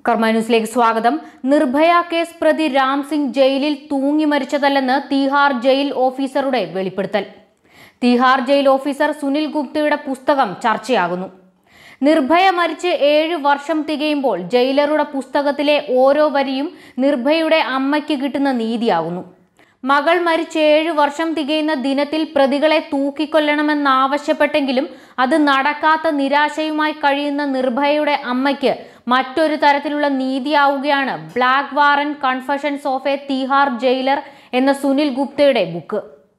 കർമ്മ ന്യൂസിലേക്ക് സ്വാഗതം നിർഭയ കേസ് പ്രതി രാം സിംഗ് ജയിലിൽ തൂങ്ങി മരിച്ചതല്ലെന്ന് തീഹാർ ജയിൽ ഓഫീസറുടെ വെളിപ്പെടുത്തൽ തീഹാർ ജയിൽ ഓഫീസർ സുനിൽ ഗുപ്തയുടെ പുസ്തകം ചർച്ചയാകുന്നു നിർഭയ മരിച്ച് ഏഴ് വർഷം തികയുമ്പോൾ ജയിലറുടെ പുസ്തകത്തിലെ ഓരോ വരിയും നിർഭയയുടെ അമ്മയ്ക്ക് കിട്ടുന്ന നീതിയാകുന്നു മകൾ മരിച്ച് ഏഴ് വർഷം തികയുന്ന ദിനത്തിൽ പ്രതികളെ തൂക്കിക്കൊല്ലണമെന്നാവശ്യപ്പെട്ടെങ്കിലും അത് നടക്കാത്ത നിരാശയുമായി കഴിയുന്ന നിർഭയയുടെ അമ്മയ്ക്ക് മറ്റൊരു തരത്തിലുള്ള നീതിയാവുകയാണ് black warrant confessions of a Tihar jailer എന്ന സുനിൽ ഗുപ്തയുടെ ബുക്ക്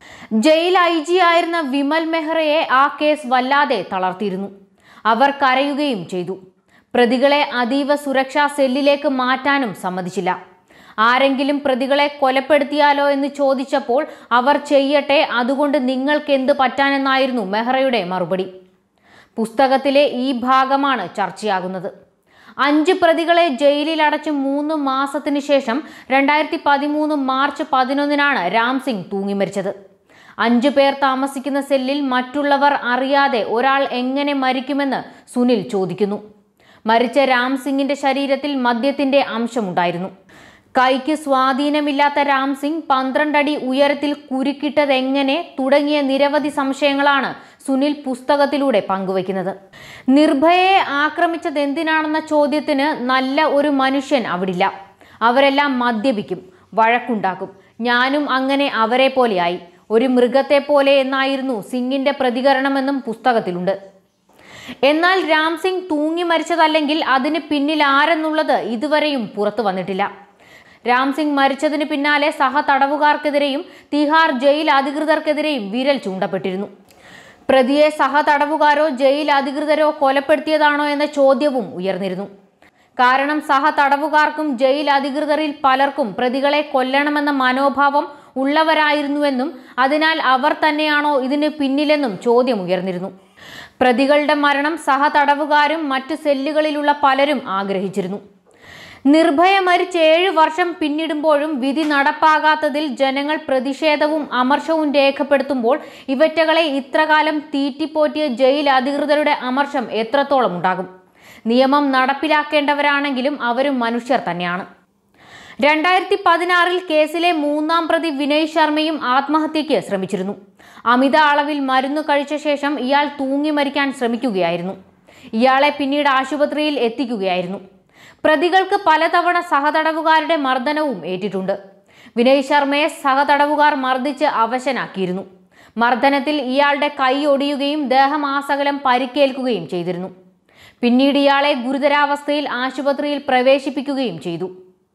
ജയിൽ ഐ ജി ആയിരുന്ന വിമൽ മെഹ്റയെ ആ കേസ് വല്ലാതെ തളർത്തിയിരുന്നു അവർ കരയുകയും ചെയ്തു പ്രതികളെ അതീവ സുരക്ഷാ സെല്ലിലേക്ക് മാറ്റാനും സമ്മതിച്ചില്ല ആരെങ്കിലും പ്രതികളെ കൊലപ്പെടുത്തിയാലോ എന്ന് ചോദിച്ചപ്പോൾ അവർ ചെയ്യട്ടെ അതുകൊണ്ട് നിങ്ങൾക്ക് എന്ത് പറ്റാനെന്നായിരുന്നു മെഹ്റയുടെ മറുപടി പുസ്തകത്തിലെ ഈ ഭാഗമാണ് ചർച്ചയാകുന്നത് അഞ്ച് പ്രതികളെ ജയിലിൽ അടച്ച് മൂന്ന് മാസത്തിന് ശേഷം രണ്ടായിരത്തി പതിമൂന്ന് മാർച്ച് പതിനൊന്നിനാണ് രാം സിംഗ് തൂങ്ങി മരിച്ചത് അഞ്ചു പേർ താമസിക്കുന്ന സെല്ലിൽ മറ്റുള്ളവർ അറിയാതെ ഒരാൾ എങ്ങനെ മരിക്കുമെന്ന് സുനിൽ ചോദിക്കുന്നു മരിച്ച രാം സിംഗിന്റെ ശരീരത്തിൽ മദ്യത്തിന്റെ അംശമുണ്ടായിരുന്നു കൈക്ക് സ്വാധീനമില്ലാത്ത രാം സിംഗ് പന്ത്രണ്ടടി ഉയരത്തിൽ കുരുക്കിട്ടതെങ്ങനെ തുടങ്ങിയ നിരവധി സംശയങ്ങളാണ് സുനിൽ പുസ്തകത്തിലൂടെ പങ്കുവയ്ക്കുന്നത് നിർഭയയെ ആക്രമിച്ചത് എന്തിനാണെന്ന ചോദ്യത്തിന് നല്ല ഒരു മനുഷ്യൻ അവിടില്ല അവരെല്ലാം മദ്യപിക്കും വഴക്കുണ്ടാക്കും ഞാനും അങ്ങനെ അവരെ പോലെയായി ഒരു മൃഗത്തെ പോലെ എന്നായിരുന്നു സിംഗിന്റെ പ്രതികരണമെന്നും പുസ്തകത്തിലുണ്ട് എന്നാൽ രാം സിംഗ് തൂങ്ങി മരിച്ചതല്ലെങ്കിൽ അതിന് പിന്നിൽ ആരെന്നുള്ളത് ഇതുവരെയും പുറത്തു വന്നിട്ടില്ല രാം സിംഗ് മരിച്ചതിന് പിന്നാലെ സഹ തടവുകാർക്കെതിരെയും തിഹാർ ജയിൽ അധികൃതർക്കെതിരെയും വിരൽ ചൂണ്ടപ്പെട്ടിരുന്നു പ്രതിയെ സഹ തടവുകാരോ ജയിൽ അധികൃതരോ കൊലപ്പെടുത്തിയതാണോ എന്ന ചോദ്യവും ഉയർന്നിരുന്നു കാരണം സഹ തടവുകാർക്കും ജയിൽ അധികൃതരിൽ പലർക്കും പ്രതികളെ കൊല്ലണമെന്ന മനോഭാവം ഉള്ളവരായിരുന്നുവെന്നും അതിനാൽ അവർ തന്നെയാണോ ഇതിന് പിന്നിലെന്നും ചോദ്യം ഉയർന്നിരുന്നു പ്രതികളുടെ മരണം സഹ തടവുകാരും മറ്റു സെല്ലുകളിലുള്ള പലരും ആഗ്രഹിച്ചിരുന്നു നിർഭയ മരിച്ച് ഏഴ് വർഷം പിന്നിടുമ്പോഴും വിധി നടപ്പാകാത്തതിൽ ജനങ്ങൾ പ്രതിഷേധവും അമർഷവും രേഖപ്പെടുത്തുമ്പോൾ ഇവറ്റകളെ ഇത്രകാലം തീറ്റിപ്പോറ്റിയ ജയിൽ അധികൃതരുടെ അമർഷം എത്രത്തോളം ഉണ്ടാകും നിയമം നടപ്പിലാക്കേണ്ടവരാണെങ്കിലും അവരും മനുഷ്യർ തന്നെയാണ് രണ്ടായിരത്തി പതിനാറിൽ കേസിലെ മൂന്നാം പ്രതി വിനയ് ശർമ്മയും ആത്മഹത്യയ്ക്ക് ശ്രമിച്ചിരുന്നു അമിത അളവിൽ മരുന്ന് കഴിച്ച ശേഷം ഇയാൾ തൂങ്ങി മരിക്കാൻ ശ്രമിക്കുകയായിരുന്നു ഇയാളെ പിന്നീട് ആശുപത്രിയിൽ എത്തിക്കുകയായിരുന്നു പ്രതികൾക്ക് പലതവണ സഹതടവുകാരുടെ മർദ്ദനവും ഏറ്റിട്ടുണ്ട് വിനയ് ശർമ്മയെ സഹതടവുകാർ മർദ്ദിച്ച് അവശനാക്കിയിരുന്നു മർദ്ദനത്തിൽ ഇയാളുടെ കൈ ഒടിയുകയും ദേഹമാസകലം പരിക്കേൽക്കുകയും ചെയ്തിരുന്നു പിന്നീട് ഇയാളെ ഗുരുതരാവസ്ഥയിൽ ആശുപത്രിയിൽ പ്രവേശിപ്പിക്കുകയും ചെയ്തു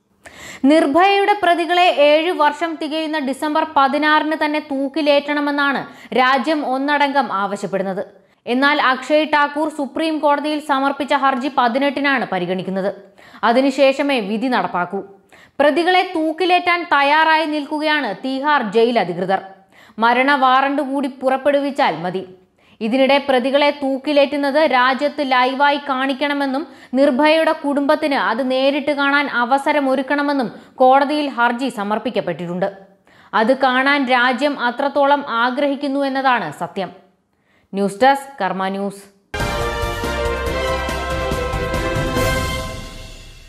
നിർഭയയുടെ പ്രതികളെ ഏഴു വർഷം തികയുന്ന ഡിസംബർ പതിനാറിന് തന്നെ തൂക്കിലേറ്റണമെന്നാണ് രാജ്യം ഒന്നടങ്കം ആവശ്യപ്പെടുന്നത് എന്നാൽ അക്ഷയ് ഠാക്കൂർ സുപ്രീം കോടതിയിൽ സമർപ്പിച്ച ഹർജി പതിനെട്ടിനാണ് പരിഗണിക്കുന്നത് അതിനുശേഷമേ വിധി നടപ്പാക്കൂ പ്രതികളെ തൂക്കിലേറ്റാൻ തയ്യാറായി നിൽക്കുകയാണ് തീഹാർ ജയിൽ അധികൃതർ മരണ വാറണ്ട് കൂടി പുറപ്പെടുവിച്ചാൽ മതി ഇതിനിടെ പ്രതികളെ തൂക്കിലേറ്റുന്നത് രാജ്യത്ത് ലൈവായി കാണിക്കണമെന്നും നിർഭയയുടെ കുടുംബത്തിന് അത് നേരിട്ട് കാണാൻ അവസരമൊരുക്കണമെന്നും കോടതിയിൽ ഹർജി സമർപ്പിക്കപ്പെട്ടിട്ടുണ്ട് അത് കാണാൻ രാജ്യം അത്രത്തോളം ആഗ്രഹിക്കുന്നു എന്നതാണ് സത്യം ന്യൂസ് ഡെസ്ക് കർമ്മ ന്യൂസ്